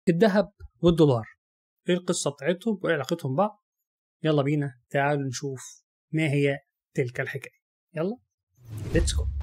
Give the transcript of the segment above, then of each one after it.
الذهب والدولار ايه القصة بتاعتهم وايه علاقتهم ببعض يلا بينا تعالوا نشوف ما هي تلك الحكاية يلا ليتس جو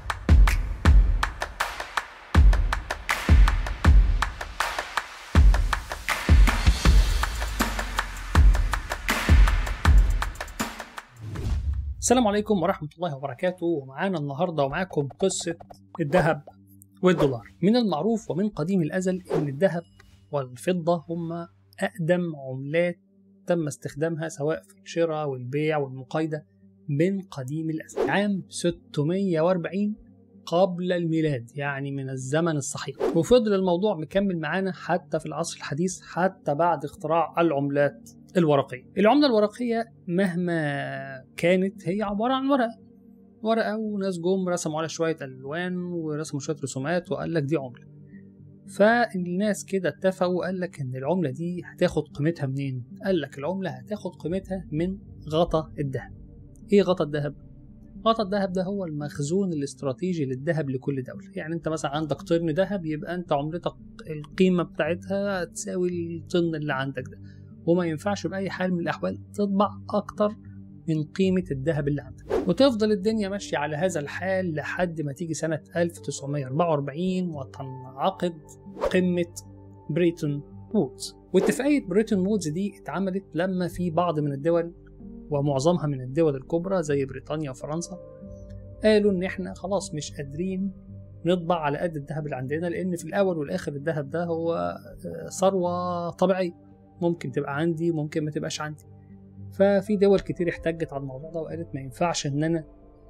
السلام عليكم ورحمة الله وبركاته ومعانا النهاردة ومعاكم قصة الذهب والدولار من المعروف ومن قديم الأزل أن الذهب والفضة هما أقدم عملات تم استخدامها سواء في الشراء والبيع والمقايضة من قديم الأزل عام 640 قبل الميلاد يعني من الزمن الصحيح وفضل الموضوع مكمل معانا حتى في العصر الحديث حتى بعد اختراع العملات الورقية العملة الورقية مهما كانت هي عبارة عن ورقة ورقة وناس جم رسموا عليها شوية ألوان ورسموا شوية رسومات وقال لك دي عملة فالناس كده اتفقوا وقال لك ان العملة دي هتاخد قيمتها منين قال لك العملة هتاخد قيمتها من غطا الذهب ايه غطا الذهب غطا الذهب ده هو المخزون الاستراتيجي للذهب لكل دولة يعني انت مثلا عندك طن ذهب يبقى انت عملتك القيمة بتاعتها تساوي الطن اللي عندك ده وما ينفعش بأي حال من الأحوال تطبع أكتر من قيمة الذهب اللي عندك وتفضل الدنيا ماشية على هذا الحال لحد ما تيجي سنة 1944 وتنعقد قمة بريتون وودز واتفاقية بريتون وودز دي اتعملت لما في بعض من الدول ومعظمها من الدول الكبرى زي بريطانيا وفرنسا قالوا ان احنا خلاص مش قادرين نطبع على قد الذهب اللي عندنا لان في الاول والاخر الذهب ده هو ثروة طبيعية ممكن تبقى عندي ممكن ما تبقاش عندي ففي دول كتير احتجت على الموضوع ده وقالت ما ينفعش ان انا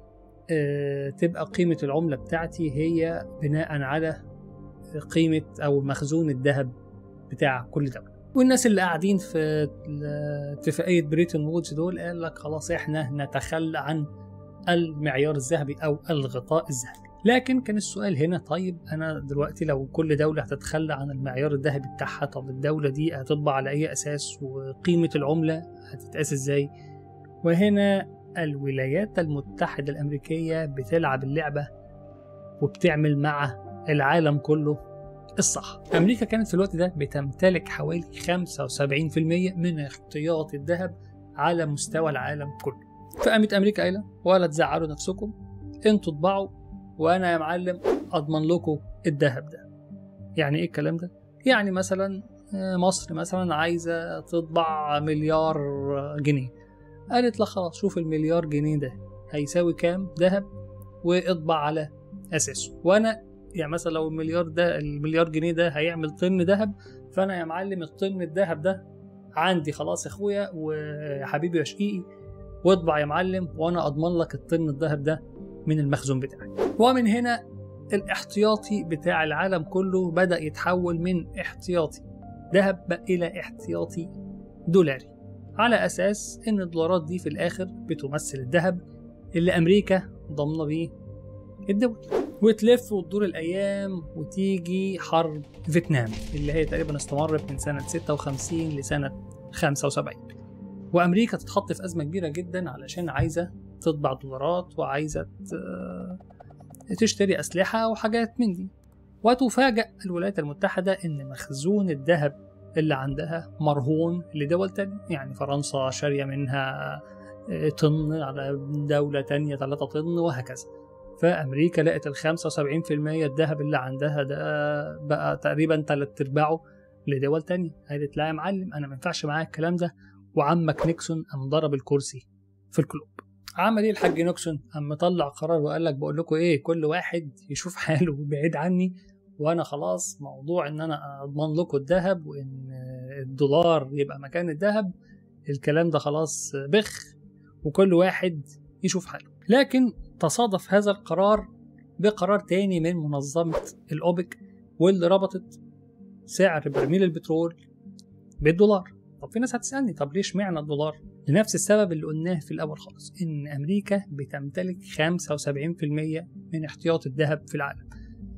اه تبقى قيمة العملة بتاعتي هي بناء على قيمة او مخزون الذهب بتاع كل دولة والناس اللي قاعدين في اتفاقية بريتون وودز دول قال لك خلاص احنا نتخلى عن المعيار الذهبي او الغطاء الذهبي لكن كان السؤال هنا طيب انا دلوقتي لو كل دوله هتتخلى عن المعيار الذهبي بتاعها طب الدوله دي هتطبع على اي اساس وقيمه العمله هتتقاس ازاي وهنا الولايات المتحده الامريكيه بتلعب اللعبه وبتعمل مع العالم كله الصح امريكا كانت في الوقت ده بتمتلك حوالي 75% من احتياطي الذهب على مستوى العالم كله فقامت امريكا قايله ولا تزعلوا نفسكم انتوا اطبعوا وانا يا معلم اضمن لكم الذهب ده يعني ايه الكلام ده يعني مثلا مصر مثلا عايزه تطبع مليار جنيه قالت لك خلاص شوف المليار جنيه ده هيساوي كام ذهب واطبع على اساسه وانا يعني مثلا لو المليار ده المليار جنيه ده هيعمل طن ذهب فانا يا معلم الطن الذهب ده عندي خلاص يا اخويا وحبيبي يا شقيقي واطبع يا معلم وانا اضمن لك الطن الذهب ده من المخزون بتاعي ومن هنا الاحتياطي بتاع العالم كله بدأ يتحول من احتياطي ذهب إلى احتياطي دولاري على أساس إن الدولارات دي في الآخر بتمثل الذهب اللي أمريكا ضامنة بيه الدول وتلف وتدور الأيام وتيجي حرب فيتنام اللي هي تقريبا استمرت من سنة 56 لسنة 75 وأمريكا تتحط في أزمة كبيرة جدا علشان عايزة تطبع دولارات وعايزة تشتري أسلحة وحاجات من دي وتفاجأ الولايات المتحدة إن مخزون الذهب اللي عندها مرهون لدول تانية يعني فرنسا شارية منها طن على دولة تانية 3 طن وهكذا فأمريكا لقت ال 75% الذهب اللي عندها ده بقى تقريبا تلات أرباعه لدول تانية قالت لا يا معلم أنا ما ينفعش معايا الكلام ده وعمك نيكسون قام ضرب الكرسي في الكلوب عمل ايه الحاج نيكسون قام مطلع قرار وقال لك بقول لكم ايه كل واحد يشوف حاله بعيد عني وانا خلاص موضوع ان انا اضمن لكم الذهب وان الدولار يبقى مكان الذهب الكلام ده خلاص بخ وكل واحد يشوف حاله لكن تصادف هذا القرار بقرار تاني من منظمة الأوبك واللي ربطت سعر برميل البترول بالدولار طب في ناس هتسألني طب ليش معنى الدولار لنفس السبب اللي قلناه في الأول خالص إن أمريكا بتمتلك 75% من احتياط الذهب في العالم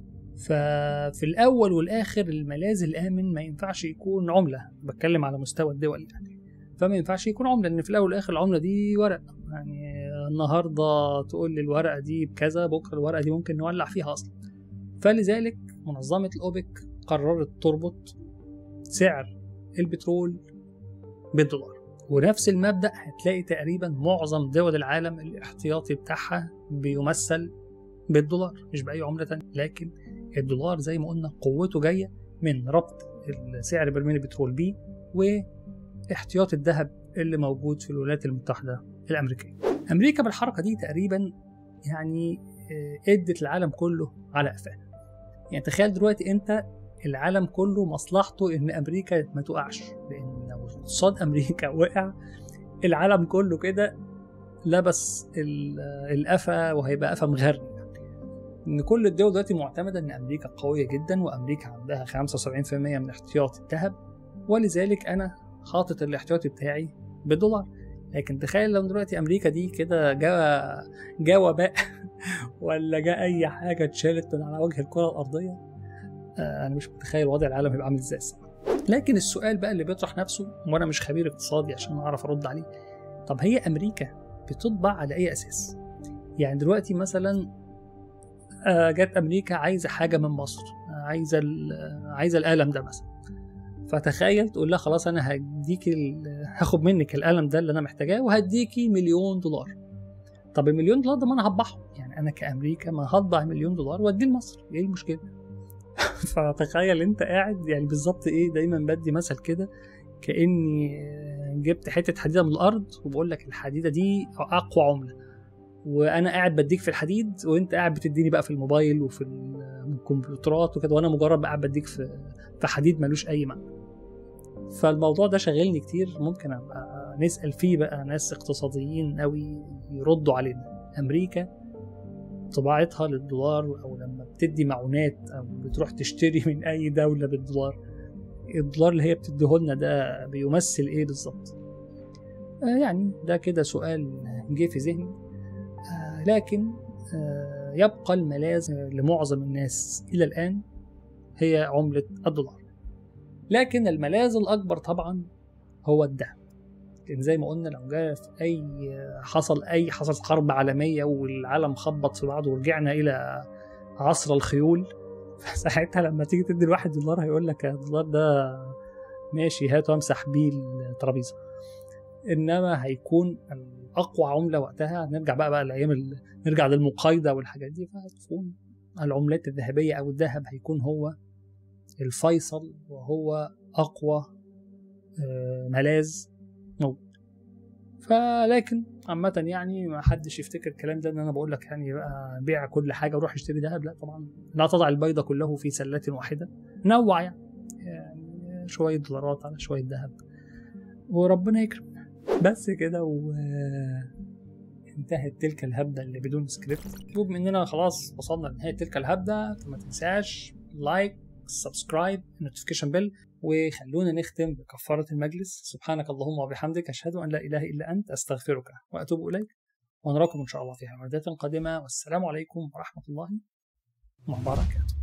ففي الأول والآخر الملاذ الآمن ما ينفعش يكون عملة بتكلم على مستوى الدول يعني فما ينفعش يكون عملة لأن في الأول والآخر العملة دي ورق يعني النهاردة تقول لي الورقة دي بكذا بكرة الورقة دي ممكن نولع فيها أصلا فلذلك منظمة الأوبك قررت تربط سعر البترول بالدولار ونفس المبدأ هتلاقي تقريبا معظم دول العالم الاحتياطي بتاعها بيمثل بالدولار مش بأي عملة تانية لكن الدولار زي ما قلنا قوته جاية من ربط سعر برميل البترول بيه واحتياط الذهب اللي موجود في الولايات المتحدة الأمريكية أمريكا بالحركة دي تقريبا يعني ادت العالم كله على قفاه يعني تخيل دلوقتي انت العالم كله مصلحته ان امريكا ما تقعش لان لو اقتصاد امريكا وقع العالم كله كده لبس القفا وهيبقى قفا مغري ان كل الدول دلوقتي معتمده ان امريكا قويه جدا وامريكا عندها 75% من احتياط الذهب ولذلك انا حاطط الاحتياطي بتاعي بالدولار لكن تخيل لو دلوقتي امريكا دي كده جا جا وباء ولا جا اي حاجه اتشالت من على وجه الكره الارضيه آه انا مش متخيل وضع العالم هيبقى عامل ازاي الصراحه لكن السؤال بقى اللي بيطرح نفسه وانا مش خبير اقتصادي عشان اعرف ارد عليه طب هي امريكا بتطبع على اي اساس يعني دلوقتي مثلا آه جت امريكا عايزه حاجه من مصر آه عايزه عايزه القلم ده مثلا فتخيل تقول لها خلاص انا هديك هاخد منك القلم ده اللي انا محتاجاه وهديكي مليون دولار طب المليون دولار ده ما انا هطبعهم يعني انا كامريكا ما هطبع مليون دولار واديه لمصر ايه المشكله فتخيل انت قاعد يعني بالظبط ايه دايما بدي مثل كده كاني جبت حته حديده من الارض وبقول لك الحديده دي اقوى عمله وانا قاعد بديك في الحديد وانت قاعد بتديني بقى في الموبايل وفي الكمبيوترات وكده وانا مجرد قاعد بديك في في حديد ملوش اي معنى فالموضوع ده شغلني كتير ممكن ابقى نسال فيه بقى ناس اقتصاديين قوي يردوا علينا امريكا طباعتها للدولار او لما بتدي معونات او بتروح تشتري من اي دوله بالدولار الدولار اللي هي بتديهولنا ده بيمثل ايه بالظبط آه يعني ده كده سؤال جه في ذهني آه لكن آه يبقى الملاذ لمعظم الناس الى الان هي عمله الدولار لكن الملاذ الأكبر طبعا هو الذهب لأن زي ما قلنا لو جاء في أي حصل أي حصلت حرب عالمية والعالم خبط في بعضه ورجعنا إلى عصر الخيول فساعتها لما تيجي تدي الواحد دولار هيقول لك الدولار ده ماشي هات وامسح بيه الترابيزه انما هيكون اقوى عمله وقتها نرجع بقى بقى الايام نرجع للمقايضه والحاجات دي فهتكون العملات الذهبيه او الذهب هيكون هو الفيصل وهو أقوى ملاذ موجود فلكن عامة يعني ما حدش يفتكر الكلام ده ان انا بقول لك يعني بقى بيع كل حاجة وروح اشتري ذهب لا طبعا لا تضع البيض كله في سلة واحدة نوع يعني, يعني شوية دولارات على شوية ذهب وربنا يكرم بس كده و انتهت تلك الهبدة اللي بدون سكريبت وبما اننا خلاص وصلنا لنهاية تلك الهبدة فما تنساش لايك سبسكرايب نوتيفيكيشن بيل وخلونا نختم بكفارة المجلس سبحانك اللهم وبحمدك أشهد أن لا إله إلا أنت أستغفرك وأتوب إليك ونراكم إن شاء الله في حوادث قادمة والسلام عليكم ورحمة الله وبركاته